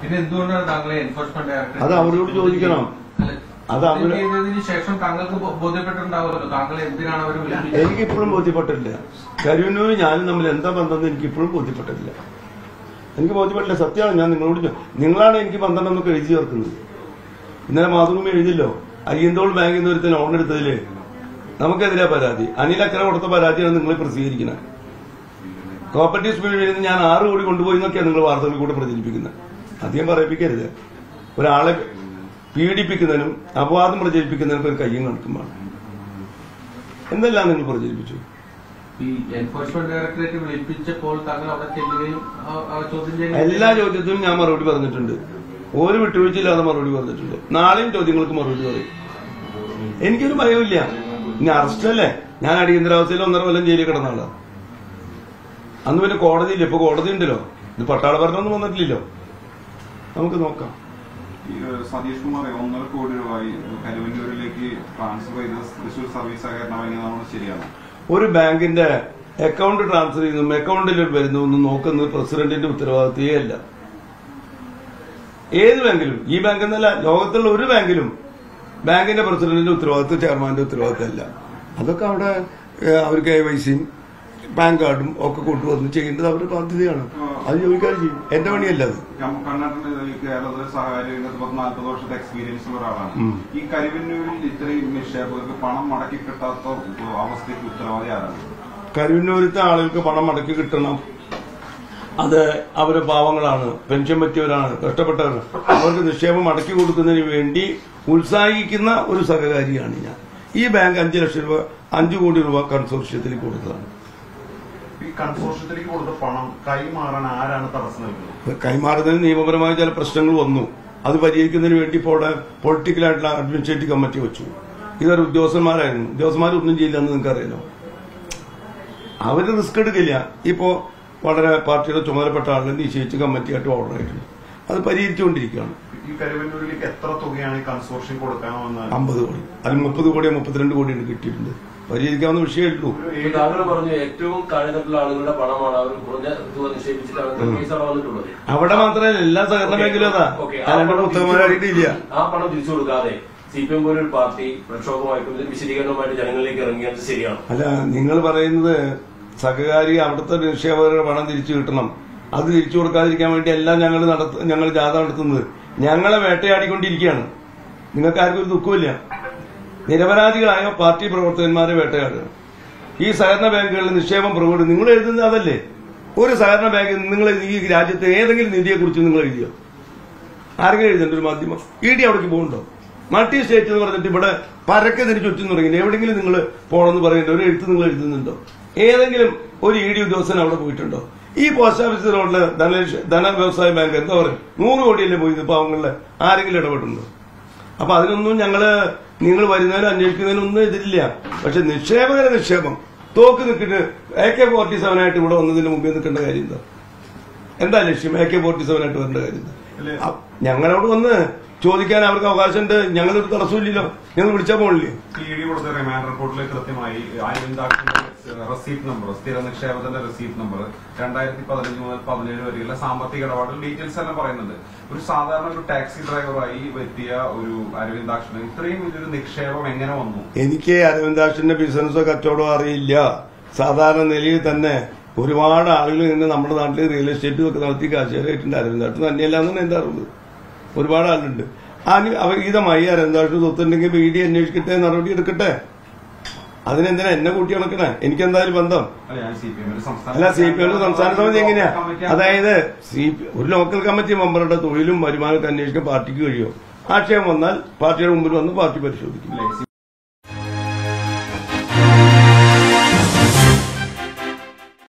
പിന്നെ എന്തുകൊണ്ടാണ് താങ്കളെ എൻഫോഴ്സ്മെന്റ് ഡയറക്ടറേറ്റ് അത് അവരോട് ചോദിക്കണം. അല്ല, അത് അവര് ചോദ്യം ചെയ്തതിന് ശേഷം താങ്കൾക്ക് ബോ- ബോധ്യപ്പെട്ടിട്ടുണ്ടാവുമല്ലോ താങ്കൾ എന്തിനാണ് അവർ വിളിപ്പിച്ചത് എനിക്കിപ്പോഴും ബോധ്യപ്പെട്ടില്ല കരുവന്നൂരും ഞാനും തമ്മിൽ എന്താ ബന്ധം എനിക്കിപ്പോഴും ബോധ്യപ്പെട്ടിട്ടില്ല എനിക്ക് ബോധ്യപ്പെട്ടില്ല സത്യമാണ് ഞാൻ നിങ്ങളോട് ചോ- നിങ്ങളാണ് എനിക്ക് പന്ത്രണ്ട് എന്നൊക്കെ എഴുതി ചേർക്കുന്നത് ഇന്നലെ മാതൃഭൂമി എഴുതില്ലോ അയ്യന്തോൾ ബാങ്കിൽ നിന്ന് ഒരുത്തൻ ലോൺ എടുത്തതില് നമുക്കെതിരെ പരാതി അനിൽ അക്കര കൊടുത്ത പരാതിയാണ് നിങ്ങൾ പ്രസിദ്ധീകരിക്കുന്നത് കോപ്പറേറ്റീവ് സ്പീഡിൽ നിന്ന് ഞാൻ ആറ് കോടി കൊണ്ടുപോയി എന്നൊക്കെയാണ് നിങ്ങൾ വാർത്തകളിൽ കൂടെ പ്രചരിപ്പിക്കുന്നത് അധികം പറയിപ്പിക്കരുത് ഒരാളെ പീഡിപ്പിക്കുന്നതിനും അപവാദം പ്രചരിപ്പിക്കുന്നതിനും ഒരു കയ്യും കണക്കും വേണം എന്തെല്ലാം നിങ്ങൾ പ്രചരിപ്പിച്ചു ഈ എൻഫോഴ്സ്മെന്റ് ഡയറക്ടറേറ്റ് വിളിപ്പിച്ചപ്പോൾ താങ്കൾ അവിടെ ചെല്ലുകയും ആ- ആ ചോദ്യം ചെയ്യുകയും എല്ലാ ചോദ്യത്തിനും ഞാൻ മറുപടി പറഞ്ഞിട്ടുണ്ട് ഒരു വിട്ടുവീഴ്ചയില്ലാതെ മറുപടി പറഞ്ഞിട്ടുണ്ട് നാളെയും ചോദ്യങ്ങൾക്ക് മറുപടി പറയും എനിക്കൊരു ഭയമില്ല ഇനി അറസ്റ്റല്ലേ ഞാൻ അടിയന്തരാവസ്ഥയിൽ ഒന്നര കൊല്ലം ജയിലിൽ കിടന്ന ആളാ അന്ന് പിന്നെ കോടതിയില്ല ഇപ്പൊ കോടതി ഉണ്ടല്ലോ ഇത് പട്ടാള ഭരണമൊന്നും വന്നിട്ടില്ലല്ലോ നമുക്ക് നോക്കാം ഈ ഏഹ്, സതീഷ് കുമാർ ഒന്നര കോടി രൂപ ഈ കരുവന്നൂരിലേക്ക് ട്രാൻസ്ഫർ ചെയ്ത് തൃശൂർ സർവീസ് സഹകരണ ബാങ്കിൽ നമ്മൾ ശരിയാണ് ഒരു ബാങ്കിന്റെ അക്കൗണ്ട് ട്രാൻസ്ഫർ ചെയ്യുന്നതും അക്കൗണ്ടിൽ വരുന്നതൊന്നും നോക്കുന്നത് പ്രസിഡന്റിന്റെ ഉത്തരവാദിത്തമേ അല്ല ഏത് ബാങ്കിലും ഈ ബാങ്ക് എന്നല്ല ലോകത്തുള്ള ഒരു ബാങ്കിലും ബാങ്കിന്റെ പ്രസിഡന്റിന്റെ ഉത്തരവാദിത്വം ചെയർമാന്റെ ഉത്തരവാദിത്തം അല്ല അതൊക്കെ അവിടെ ഏഹ്, അവർക്ക് കെ വൈ സിയും പാൻ കാർഡും ഒക്കെ കൊണ്ടുവന്ന് ചെയ്യേണ്ടത് അവരുടെ ബാധ്യതയാണ് അത് ചോദിക്കാതെ ചെയ്യും എന്റെ പണിയല്ല അത് കർണാടക കേരളത്തിലെ സഹകാരി രംഗത്ത് പത്ത് നാൽപ്പത് വർഷത്തെ എക്സ്പീരിയൻസ് ഉള്ള ഒരാളാണ് ഉം. ഈ കരുവന്നൂരിൽ ഇത്രയും നിക്ഷേപകർക്ക് പണം മടക്കി കിട്ടാത്ത അവസ്ഥയ്ക്ക് ഉത്തരവാദി ആരാണ് കരുവന്നൂരത്തെ ആളുകൾക്ക് പണം മടക്കി കിട്ടണം അത് അവര് പാവങ്ങളാണ് പെൻഷൻ പറ്റിയവരാണ് കഷ്ടപ്പെട്ടവരാണ് അവർക്ക് നിക്ഷേപം മടക്കി കൊടുക്കുന്നതിന് വേണ്ടി ഉത്സാഹിക്കുന്ന ഒരു സഹകാരിയാണ് ഞാൻ ഈ ബാങ്ക് അഞ്ചു ലക്ഷം രൂപ അഞ്ചു കോടി രൂപ കൺസോർഷ്യത്തിൽ കൊടുത്തതാണ് ഈ കൺസോർഷ്യത്തിലേക്ക് കൊടുത്ത പണം കൈമാറാൻ ആരാണ് തടസ്സം നിൽക്കുന്നത് കൈമാറുന്നതിന് നിയമപരമായ ചില പ്രശ്നങ്ങൾ വന്നു അത് പരിഹരിക്കുന്നതിന് വേണ്ടി ഇപ്പോൾ അവിടെ പൊളിറ്റിക്കലായിട്ടുള്ള അഡ്മിനിസ്ട്രേറ്റീവ് കമ്മിറ്റി വെച്ചു ഇതൊരു ഉദ്യോഗസ്ഥന്മാരായിരുന്നു ഉദ്യോഗസ്ഥന്മാരൊന്നും ചെയ്യില്ല എന്ന് നിങ്ങൾക്ക് അറിയാലോ അവര് റിസ്ക് എടുക്കില്ല ഇപ്പോ വളരെ പാർട്ടിയുടെ ചുമതലപ്പെട്ട ആളുകൾ നിശ്ചയിച്ച് കമ്മിറ്റിയായിട്ട് ഓർഡർ ആയിട്ടുണ്ട് അത് പരിഹരിച്ചുകൊണ്ടിരിക്കുകയാണ് ഈ കരുവന്നൂരിലേക്ക് എത്ര തുകയാണ് ഈ കൺസോർഷ്യം കൊടുക്കാമെന്ന് അമ്പത് കോടി അതിൽ മുപ്പത് കോടിയോ മുപ്പത്തിരണ്ട് കോടിയാണ് കിട്ടിയിട്ടുണ്ട് പരിഹരിക്കാവുന്ന വിഷയമേ ഉള്ളൂ ഒരു ഈ താങ്കൾ പറഞ്ഞു ഏറ്റവും താഴെത്തട്ടിലുള്ള ആളുകളുടെ പണമാണ് അവർ കുറഞ്ഞ തുക നിക്ഷേപിച്ചിട്ടാണ് കേസ് അവിടെ വന്നിട്ടുള്ളത് അവിടെ മാത്രമല്ല എല്ലാ സഹകരണ മേഖലയും അതാ ഓക്കേ. ആ അല്ലാണ്ട് പണം പുസ്തകമാരായിട്ടില്ല ആ പണം തിരിച്ചു കൊടുക്കാതെ സി പി എം പോലൊരു പാർട്ടി പ്രക്ഷോഭമായിട്ടും ഇതിന് വിശദീകരണമായിട്ട് ജനങ്ങളിലേക്ക് ഇറങ്ങിയത് ശരിയാണ് അല്ല നിങ്ങൾ പറയുന്നത് സഹകാരി അവിടുത്തെ നിക്ഷേപകരുടെ പണം തിരിച്ചു കിട്ടണം അത് തിരിച്ചു കൊടുക്കാതിരിക്കാൻ വേണ്ടി എല്ലാം ഞങ്ങൾ നടത്ത ഞങ്ങൾ ജാഥ നടത്തുന്നത് ഞങ്ങളെ വേട്ടയാടിക്കൊണ്ടിരിക്കുകയാണ് നിങ്ങൾക്ക് ആർക്കും ഒരു ദുഃഖമില്ല നിരപരാധികളായ പാർട്ടി പ്രവർത്തകന്മാരെ വേട്ടയാടുക ഈ സഹകരണ ബാങ്കുകളിൽ നിക്ഷേപം പുറകോട്ട് നിങ്ങൾ എഴുതുന്നത് അതല്ലേ ഒരു സഹകരണ ബാങ്കിൽ നിങ്ങൾ ഈ രാജ്യത്തെ ഏതെങ്കിലും നിധിയെക്കുറിച്ച് നിങ്ങൾ എഴുതിയോ ആരെങ്കിലും എഴുതണ്ട ഒരു മാധ്യമം ഇ ഡി അവിടേക്ക് പോകുന്നുണ്ടോ മൾട്ടി സ്റ്റേറ്റ് എന്ന് പറഞ്ഞിട്ട് ഇവിടെ പരക്കെ തിരി ചുറ്റും തുടങ്ങി എവിടെയെങ്കിലും നിങ്ങൾ പോകണമെന്ന് പറയേണ്ട ഒരു എഴുത്ത് നിങ്ങൾ എഴുതുന്നുണ്ടോ ഏതെങ്കിലും ഒരു ഇ ഡി ഉദ്യോഗസ്ഥൻ അവിടെ പോയിട്ടുണ്ടോ ഈ പോസ്റ്റ് ഓഫീസ് റോഡില് ധനലക്ഷ ധന വ്യവസായ ബാങ്ക് എന്താ പറയുക നൂറ് കോടിയല്ലേ പോയത് പാവങ്ങളിലെ ആരെങ്കിലും ഇടപെട്ടുണ്ടോ അപ്പൊ അതിനൊന്നും ഞങ്ങള് നിങ്ങൾ വരുന്നതിനും അന്വേഷിക്കുന്നതിനൊന്നും എതിരില്ല പക്ഷെ നിക്ഷേപകരെ നിക്ഷേപം തോക്ക് നിൽക്കിട്ട് എ കെ ഫോർട്ടി സെവൻ ആയിട്ട് ഇവിടെ വന്നതിന് മുമ്പേ നിൽക്കേണ്ട കാര്യം എന്താ എന്താ ലക്ഷ്യം എ കെ ഫോർട്ടി സെവൻ ആയിട്ട് വരേണ്ട കാര്യം എന്താ? അ- ഞങ്ങളോട് വന്ന് ചോദിക്കാൻ അവർക്ക് അവകാശമുണ്ട് ഞങ്ങളൊരു തടസ്സമില്ലല്ലോ ഞങ്ങൾ വിളിച്ചാൽ പോണില്ലേ ഇ ഡി കൊടുത്ത റിമാൻഡ് റിപ്പോർട്ടിൽ കൃത്യമായി അരവിന്ദാക്ഷന്റെ റെസീപ്റ്റ് നമ്പർ സ്ഥിര നിക്ഷേപത്തിന്റെ റെസീപ്റ്റ് നമ്പർ രണ്ടായിരത്തി പതിനഞ്ച് മുതൽ പതിനേഴ് വരെയുള്ള സാമ്പത്തിക ഇടപാടിൽ ഡീറ്റെയിൽസ് എല്ലാം പറയുന്നുണ്ട് ഒരു സാധാരണ ഒരു ടാക്സി ഡ്രൈവറായി എത്തിയ ഒരു അരവിന്ദാക്ഷന് ഇത്രയും വലിയൊരു നിക്ഷേപം എങ്ങനെ വന്നു എനിക്ക് അരവിന്ദാക്ഷന്റെ ബിസിനസ്സോ കച്ചവടമോ അറിയില്ല സാധാരണ നിലയിൽ തന്നെ ഒരുപാട് ആളുകൾ നിന്ന് നമ്മുടെ നാട്ടിൽ റിയൽ എസ്റ്റേറ്റ് ഒക്കെ നടത്തി കാശുകാരായിട്ടുണ്ട് അരവിന്ദാക്ഷൻ തന്നെയല്ല എന്നാണ് എന്റെ അറിവ് ഒരുപാട് ആളുണ്ട് അതിന് അവിഹിതമായി അരവിന്ദാക്ഷൻ സ്വത്തുണ്ടെങ്കിൽ ബി ഡി അന്വേഷിക്കട്ടെ നടപടി എടുക്കട്ടെ അതിനെന്തിനാ എന്നെ കൂട്ടി നടക്കണേ എനിക്കെന്തായാലും ബന്ധം അല്ല ഞാൻ സി പി എമ്മിന്റെ സംസ്ഥാന അല്ല സി പി എമ്മിന്റെ സംസ്ഥാന സമിതി എങ്ങനെയാ കമ്മിറ്റി അതായത് സി പി ഒരു ലോക്കൽ കമ്മിറ്റി മെമ്പറുടെ തൊഴിലും വരുമാനമൊക്കെ അന്വേഷിക്കാൻ പാർട്ടിക്ക് കഴിയും ആക്ഷേപം വന്നാൽ പാർട്ടിയുടെ മുമ്പിൽ വന്ന് പാർട്ടി പരിശോധിക്കും അല്ലേ?